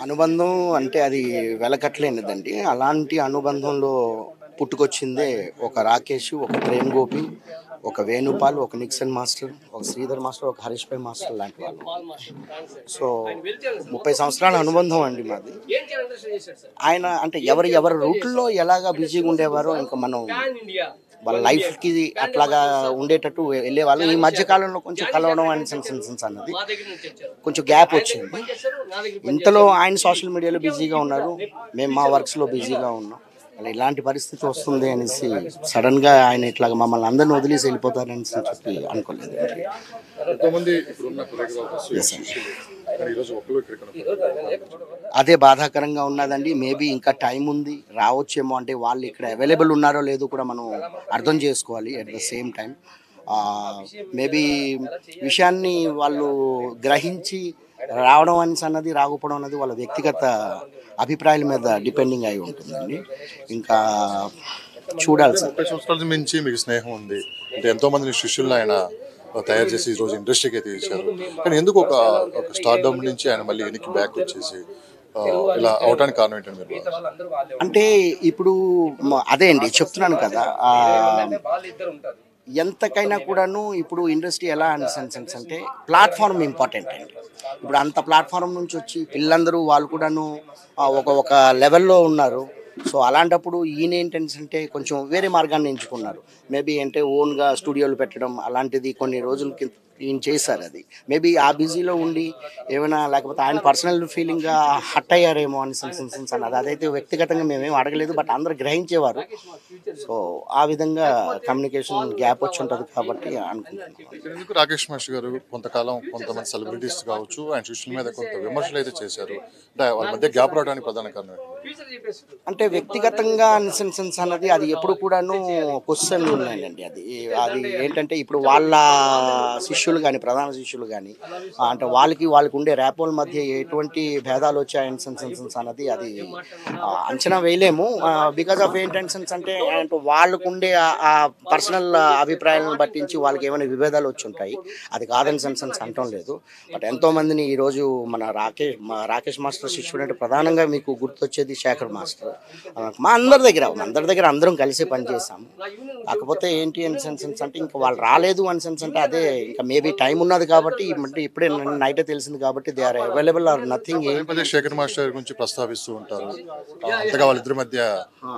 అనుబంధం అంటే అది వెలకట్టలేనిదండి అలాంటి అనుబంధంలో పుట్టుకొచ్చిందే ఒక రాకేష్ ఒక ప్రేమ్ గోపి ఒక వేణుపాల్ ఒక నిక్సన్ మాస్టర్ ఒక శ్రీధర్ మాస్టర్ ఒక హరీష్ భాయ్ మాస్టర్ లాంటి వాళ్ళు సో ముప్పై సంవత్సరాల అనుబంధం అండి మాది ఆయన అంటే ఎవరు ఎవరి రూట్లో ఎలాగా బిజీగా ఉండేవారో ఇంకా మనం వాళ్ళ లైఫ్కి అట్లాగా ఉండేటట్టు వెళ్ళేవాళ్ళు ఈ మధ్య కాలంలో కొంచెం కలవడం అని సెన్స్ అన్నది కొంచెం గ్యాప్ వచ్చింది ఇంతలో ఆయన సోషల్ మీడియాలో బిజీగా ఉన్నారు మేము మా వర్క్స్లో బిజీగా ఉన్నాం అలా ఇలాంటి పరిస్థితి వస్తుంది అనేసి సడన్గా ఆయన ఇట్లాగా మమ్మల్ని అందరిని వదిలేసి వెళ్ళిపోతారని చెప్పి అనుకోలేదు ఎంతోమంది ఇప్పుడున్న కొరియోగ్రాఫర్స్ శిష్యులు కానీ ఈరోజు ఒక్కరు ఇక్కడ కనపడరు. అదే బాధాకరంగా ఉన్నదండి మేబీ ఇంకా టైం ఉంది రావచ్చేమో అంటే వాళ్ళు ఇక్కడ అవైలబుల్ ఉన్నారో లేదో కూడా మనం అర్థం చేసుకోవాలి at the same time maybe విషయాన్ని వాళ్ళు గ్రహించి రావడం అనేసి అన్నది రాకపోవడం అన్నది వాళ్ళ వ్యక్తిగత అభిప్రాయాల మీద డిపెండింగ్ అయి ఉంటుందండి ఇంకా చూడాలి సార్ ముప్పై సంవత్సరాల మించి మీకు స్నేహం ఉంది అంటే ఎంతో మంది శిష్యులను ఆయన తయారు చేసి ఈ రోజు ఇండస్ట్రీకి అయితే ఇచ్చారు కానీ ఎందుకు ఒక ఒక స్టార్డమ్ నుంచి ఆయన మళ్ళీ వెనక్కి బ్యాక్ వచ్చేసి ఆ, ఇలా అవటానికి కారణం ఏంటంటే మీరు భావిస్తారు? అంటే ఇప్పుడు మ- అదే అండి చెప్తున్నాను కదా ఆ, ఎంతకైనా కూడాను ఇప్పుడు ఇండస్ట్రీ ఎలా అని సెన్స్ అంటే ప్లాట్ఫామ్ ఇంపార్టెంట్ అండి ఇప్పుడు అంత ప్లాట్ఫామ్ నుంచి వచ్చి పిల్లలందరూ వాళ్ళు కూడాను ఆ, ఒక ఒక లెవెల్లో ఉన్నారు సో అలాంటప్పుడు ఈయన ఏంటంటే అంటే కొంచెం వేరే మార్గాన్ని ఎంచుకున్నారు మేబీ అంటే ఓన్గా స్టూడియోలు పెట్టడం అలాంటిది కొన్ని రోజులకి ఈయన చేశారు అది మేబీ ఆ బిజీలో ఉండి ఏమైనా లేకపోతే ఆయన పర్సనల్ ఫీలింగ్గా హట్ అయ్యారేమో అని సెన్స్ సెన్స్ అన్నది అదైతే వ్యక్తిగతంగా మేమేం అడగలేదు బట్ అందరు గ్రహించేవారు సో ఆ విధంగా కమ్యూనికేషన్ గ్యాప్ వచ్చి ఉంటుంది కాబట్టి అనుకుంటున్నాను ఇక్కడ ఎందుకు రాకేష్ మాస్టర్ గారు కొంతకాలం కొంతమంది సెలబ్రిటీస్ కావచ్చు ఆయన శిష్యుల మీద కొంత విమర్శలు అయితే చేశారు అంటే వాళ్ళ మధ్య గ్యాప్ రావడానికి ప్రధాన కారణం ఏంటి? అంటే వ్యక్తిగతంగా సెన్స్ అన్నది అది ఎప్పుడు కూడాను క్వశ్చన్ ఉన్నాయండి అది అది ఏంటంటే ఇప్పుడు వాళ్ళ శిష్యులు కానీ ప్రధాన శిష్యులు కానీ అంటే వాళ్ళకి వాళ్ళకి ఉండే ర్యాపోల మధ్య ఎటువంటి భేదాలు వచ్చాయని సెన్స్ అన్నది అది ఆ, అంచనా వేయలేము బికాస్ ఆఫ్ ఏంటంటే సెన్స్ అంటే అంటే వాళ్ళకు ఉండే ఆ- ఆ పర్సనల్ అభిప్రాయాలను బట్టించి వాళ్ళకి ఏమైనా విభేదాలు వచ్చి ఉంటాయి అది కాదని సెన్స్ అంటం లేదు బట్ ఎంతో మందిని ఈరోజు మన రాకేష్ మా రాకేష్ మాస్టర్ శిష్యుడు అంటే ప్రధానంగా మీకు గుర్తొచ్చేది శేఖర్ మాస్టర్ ఆ, మా అందరి దగ్గర మా అందరి దగ్గర అందరం కలిసి పనిచేసాము కాకపోతే ఏంటి అని సెన్స్ అంటే ఇంకా వాళ్ళు రాలేదు అని సెన్స్ అంటే అదే ఇంకా మేబీ టైం ఉన్నది కాబట్టి అంటే ఇప్పుడే నైటే తెలిసింది కాబట్టి they are available are nothing ఏం పదే శేఖర్ మాస్టర్ గురించి ప్రస్తావిస్తూ ఉంటారు ఆ, అంతగా వాళ్ళిద్దరి మధ్య ఆ,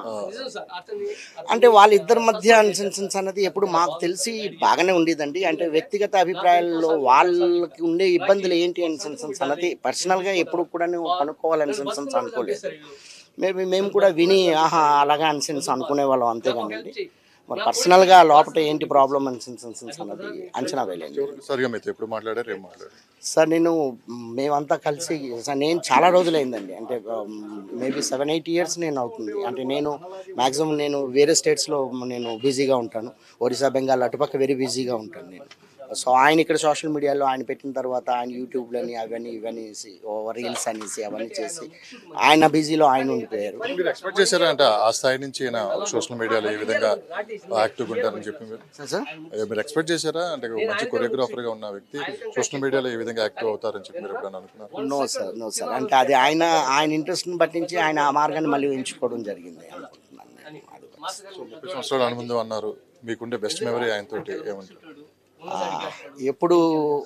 అంటే వాళ్ళిద్దరి మధ్య అన్సెన్సెన్స్ అన్నది ఎప్పుడు మాకు తెలిసి బాగానే ఉండేదండి అంటే వ్యక్తిగత అభిప్రాయాల్లో వాళ్ళకి ఉండే ఇబ్బందులు ఏంటి అన్సెన్సెన్స్ అన్నది పర్సనల్గా ఎప్పుడు కూడా కనుక్కోవాలని సెన్సెన్స్ అనుకోలేదు మేబీ మేము కూడా విని ఆహా అలాగా అన్సెన్స్ అనుకునే వాళ్ళం అంతేగానండి మరి పర్సనల్గా లోపల ఏంటి ప్రాబ్లం అన్సెన్సెన్స్ అన్నది అంచనా వేయలేదు సరిగా మీతో ఎప్పుడు మాట్లాడారు ఏం మాట్లాడారు సార్ నేను మ్, మేమంతా కలిసి సార్ నేను చాలా రోజులైందండి అంటే మేబీ సెవెన్ ఎయిట్ ఇయర్స్ నేను అవుతుంది అంటే నేను మ్యాక్సిమం నేను వేరే స్టేట్స్లో నేను బిజీగా ఉంటాను ఒరిస్సా బెంగాల్ అటుపక్క వెరీ బిజీగా ఉంటాను నేను సో ఆయన ఇక్కడ సోషల్ మీడియాలో ఆయన పెట్టిన తర్వాత ఆయన యూట్యూబ్లని అవన్నీ ఇవన్నీ రీల్స్ అనేసి అవన్నీ చేసి ఆయన బిజీలో ఆయన ఉండిపోయారు మీరు ఎక్స్పెక్ట్ చేశారా అంటే ఆ స్థాయి నుంచి ఆయన సోషల్ మీడియాలో ఏ విధంగా యాక్టివ్ ఉంటారని చెప్పి మీరు సార్ సార్ ఏ, మీరు ఎక్స్పెక్ట్ చేశారా అంటే ఒక మంచి కొరియోగ్రాఫర్ గా ఉన్న వ్యక్తి సోషల్ మీడియాలో ఏ విధంగా యాక్టివ్ అవుతారని చెప్పి మీరు ఎప్పుడైనా అనుకున్నారు నో సార్ నో సార్ అంటే అది ఆయన ఆయన ఇంట్రెస్ట్ని పట్టించి ఆయన ఆ మార్గాన్ని మళ్ళీ ఎంచుకోవడం జరిగింది అనుకుంటున్నాను నేను. అది ముప్పై సంవత్సరాల అనుబంధం అన్నారు మీకుండే బెస్ట్ మెమరీ ఆయన తోటి ఏమంటారు ఆ, ఎప్పుడు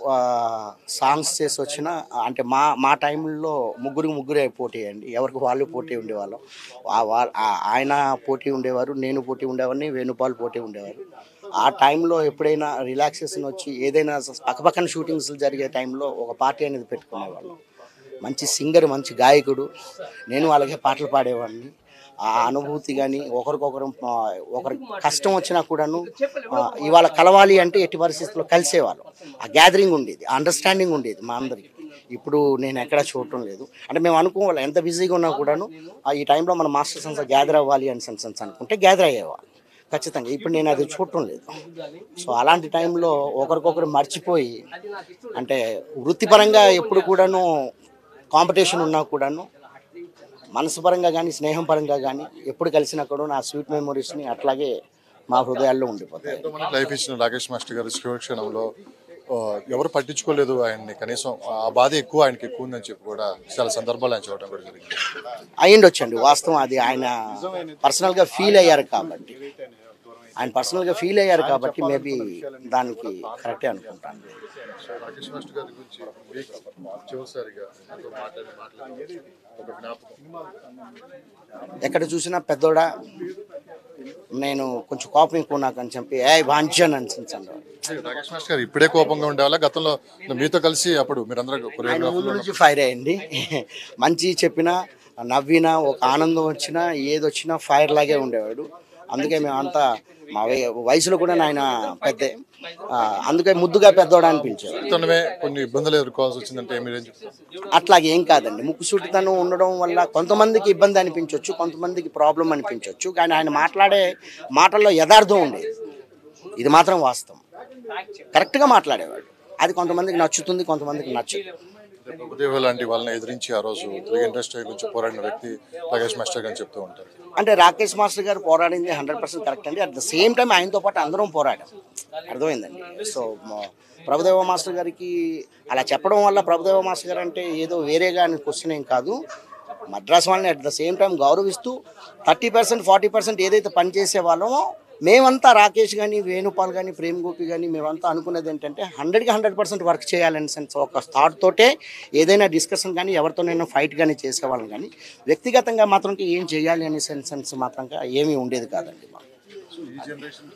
సాంగ్స్ చేసి వచ్చినా అంటే మా మా టైంలో ముగ్గురు ముగ్గురే పోటీ అండి ఎవరికి వాళ్ళు పోటీ ఉండేవాళ్ళం ఆ వా- ఆ- ఆయన పోటీ ఉండేవారు నేను పోటీ ఉండేవాడిని వేణుపాల్ పోటీ ఉండేవారు ఆ టైంలో ఎప్పుడైనా రిలాక్సేషన్ వచ్చి ఏదైనా పక్కపక్కన షూటింగ్స్ జరిగే టైంలో ఒక పార్టీ అనేది పెట్టుకునేవాళ్ళం మంచి సింగర్ మంచి గాయకుడు నేను అలాగే పాటలు పాడేవాడిని ఆ అనుభూతి కానీ ఒకరికొకరు ఆ, ఒకరి కష్టం వచ్చినా కూడాను ఆ, ఇవాళ కలవాలి అంటే ఎట్టి పరిస్థితుల్లో కలిసేవాళ్ళం ఆ గ్యాదరింగ్ ఉండేది ఆ అండర్స్టాండింగ్ ఉండేది మా అందరికి ఇప్పుడు నేను ఎక్కడా చూడటం లేదు అంటే మేము అనుకోవాలి ఎంత బిజీగా ఉన్నా కూడాను ఆ, ఈ టైంలో మన మాస్టర్ సెన్స్ గ్యాదర్ అవ్వాలి అని సెన్స్ సెన్స్ అనుకుంటే గ్యాదర్ అయ్యేవాళ్ళు ఖచ్చితంగా ఇప్పుడు నేను అది చూడటం లేదు సో అలాంటి టైంలో ఒకరికొకరు మర్చిపోయి అంటే వృత్తిపరంగా ఎప్పుడు కూడాను కాంపిటీషన్ ఉన్నా కూడాను మనసు పరంగా కానీ స్నేహం పరంగా కానీ ఎప్పుడు కలిసినా కూడా నా స్వీట్ మెమొరీస్ని అట్లాగే మా హృదయాల్లో ఉండిపోతాయి ఎంతో మంది లైఫ్ ఇచ్చిన రాకేష్ మాస్టర్ గారు శివక్షణంలో ఆ, ఎవరు పట్టించుకోలేదు ఆయన్ని కనీసం ఆ బాధ ఎక్కువ ఆయనకి ఎక్కువ ఉందని చెప్పి కూడా చాలా సందర్భాలు ఆయన చెప్పడం కూడా జరిగింది అయ్యిండొచ్చండి వాస్తవం అది ఆయన పర్సనల్గా ఫీల్ అయ్యారు కాబట్టి ఆయన పర్సనల్గా ఫీల్ అయ్యారు కాబట్టి మేబీ దానికి కరెక్టే అనుకుంటాను రాకేష్ మాస్టర్ గారి గురించి మీకు చివరిసారిగా మీతో మాట్లాడి మాట్లాడి ఒక జ్ఞాపకం ఎక్కడ చూసినా పెద్దోడా నేను కొంచెం కోపం ఎక్కువ నాకు అని చెప్పి ఏ వాంఛన్ అనిపించండి రాకేష్ మాస్టర్ గారు ఇప్పుడే కోపంగా ఉండేవాళ్ళ గతంలో మీతో కలిసి అప్పుడు మీరందరూ ఆయన కొరియోగ్రాఫర్ ముందు నుంచి ఫైర్ అయ్యండి మంచి చెప్పినా నవ్వినా ఒక ఆనందం వచ్చినా ఏది వచ్చినా ఫైర్ లాగే ఉండేవాడు అందుకే మేము అంతా మా వయ- వయసులో కూడా ఆయన పెద్ద అందుకే ముద్దుగా పెద్దోడు అనిపించారు తనమే కొన్ని ఇబ్బందులు ఎదుర్కోవాల్సి వచ్చిందంటే మీరేం చెప్తారు అట్లాగే ఏం కాదండి ముక్కుసూటితనం ఉండడం వల్ల కొంతమందికి ఇబ్బంది అనిపించవచ్చు కొంతమందికి ప్రాబ్లం అనిపించవచ్చు కానీ ఆయన మాట్లాడే మాటల్లో యథార్థం ఉండేది ఇది మాత్రం వాస్తవం కరెక్ట్గా మాట్లాడేవాడు అది కొంతమందికి నచ్చుతుంది కొంతమందికి నచ్చదు ప్రభుదేవ లాంటి వాళ్ళని ఎదిరించి ఆ రోజు తెలుగు ఇండస్ట్రీ గురించి పోరాడిన వ్యక్తి రాకేష్ మాస్టర్ గారు చెప్తూ ఉంటారు అంటే రాకేష్ మాస్టర్ గారు పోరాడింది హండ్రెడ్ పర్సెంట్ కరెక్ట్ అండి అట్ ద సేమ్ టైం ఆయనతో పాటు అందరం పోరాడాం అర్థమైందండి సో మ- ప్రభుదేవ మాస్టర్ గారికి అలా చెప్పడం వల్ల ప్రభుదేవ మాస్టర్ గారు అంటే ఏదో వేరేగా అని క్వశ్చన్ ఏం కాదు మద్రాస్ వాళ్ళని అట్ ద సేమ్ టైం గౌరవిస్తూ థర్టీ పర్సెంట్ ఫార్టీ పర్సెంట్ ఏదైతే పనిచేసే వాళ్ళమో మేమంతా రాకేష్ కానీ వేణుపాల్ కానీ ప్రేమ్ గోపి కానీ మేమంతా అనుకునేది ఏంటంటే హండ్రెడ్కి హండ్రెడ్ పర్సెంట్ వర్క్ చేయాలని సెన్స్ ఒక థాట్ తోటే ఏదైనా డిస్కషన్ కానీ ఎవరితోనైనా ఫైట్ కానీ చేసేవాళ్ళం కానీ వ్యక్తిగతంగా మాత్రం ఏం చేయాలి అనే సెన్స్ సెన్స్ మాత్రం ఏమీ ఉండేది కాదండి మాకు సో ఈ జనరేషన్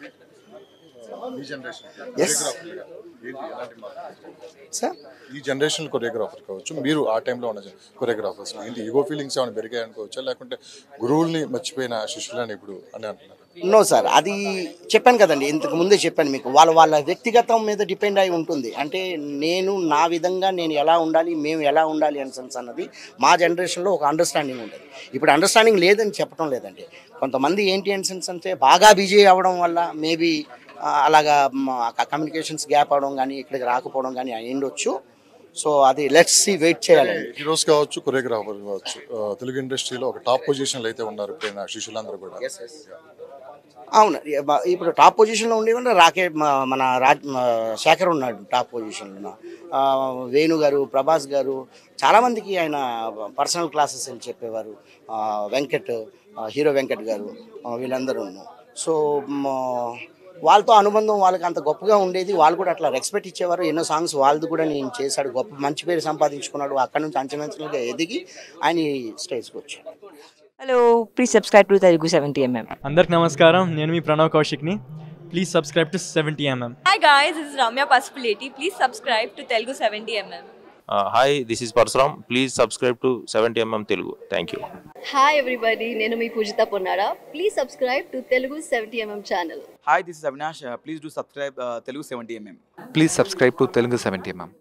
ఈ జనరేషన్ Yes. ఏంటి ఎలాంటి మార్పు? సార్ ఈ జనరేషన్ కొరియోగ్రాఫర్ కావచ్చు మీరు ఆ టైంలో ఉన్న కొరియోగ్రాఫర్స్ ఏంటి ఈగో ఫీలింగ్స్ ఏమైనా పెరిగాయి అనుకోవచ్చా లేకుంటే గురువుల్ని మర్చిపోయిన శిష్యులని ఇప్పుడు అని అంటున్నారు నో సార్ అది చెప్పాను కదండి ఇంతకు ముందే చెప్పాను మీకు వాళ్ళ వాళ్ళ వ్యక్తిగతం మీద డిపెండ్ అయి ఉంటుంది అంటే నేను నా విధంగా నేను ఎలా ఉండాలి మేము ఎలా ఉండాలి అని సెన్స్ అన్నది మా జనరేషన్లో ఒక అండర్స్టాండింగ్ ఉండేది ఇప్పుడు అండర్స్టాండింగ్ లేదని చెప్పడం లేదండి కొంతమంది ఏంటి అని సెన్స్ అంటే బాగా బిజీ అవ్వడం వల్ల మేబీ అలాగా కమ్యూనికేషన్స్ గ్యాప్ అవడం కానీ ఇక్కడికి రాకపోవడం కానీ అయ్యిండొచ్చు సో అది లెట్స్ సి వెయిట్ చేయాలండి హీరోస్ కావచ్చు కొరియోగ్రాఫర్ కావచ్చు ఆ, తెలుగు ఇండస్ట్రీలో ఒక టాప్ పొజిషన్లో అయితే ఉన్నారు ఇప్పుడైన శిష్యులందరూ కూడా అవును ఇ- ఇప్పుడు టాప్ పొజిషన్లో ఉండేవంటే రాకే మ- మన రాజ్ మ- శేఖర్ ఉన్నాడు టాప్ పొజిషన్లో ఆ, వేణు గారు ప్రభాస్ గారు చాలామందికి ఆయన పర్సనల్ క్లాసెస్ అని చెప్పేవారు ఆ, వెంకట్ ఆ, హీరో వెంకట్ గారు ఆ, వీళ్ళందరూ సో మ- వాళ్ళతో అనుబంధం వాళ్ళకి అంత గొప్పగా ఉండేది వాళ్ళు కూడా అట్లా రెస్పెక్ట్ ఇచ్చేవారు ఎన్నో సాంగ్స్ వాళ్ళది కూడా నేను చేశాడు గొప్ప మంచి పేరు సంపాదించుకున్నాడు అక్కడ నుంచి అంచెలంచెలుగా ఎదిగి ఆయన ఈ స్టేజ్కి వచ్చాడు hello please subscribe to Telugu seventy MM అందరికి నమస్కారం నేను మీ ప్రణవ్ కౌశిక్ని please subscribe to seventy MM Hi guys, this is Ramya Pasupuleti. Please subscribe to Telugu 70mm. Hi this is Parashuram please subscribe to seventy MM Telugu thank you hi everybody నేను మీ Pujitha Ponnara please subscribe to Telugu seventy MM channel Hi, this is Avinash. Uh, please do subscribe uh, Telugu 70mm. Please subscribe to Telugu 70mm.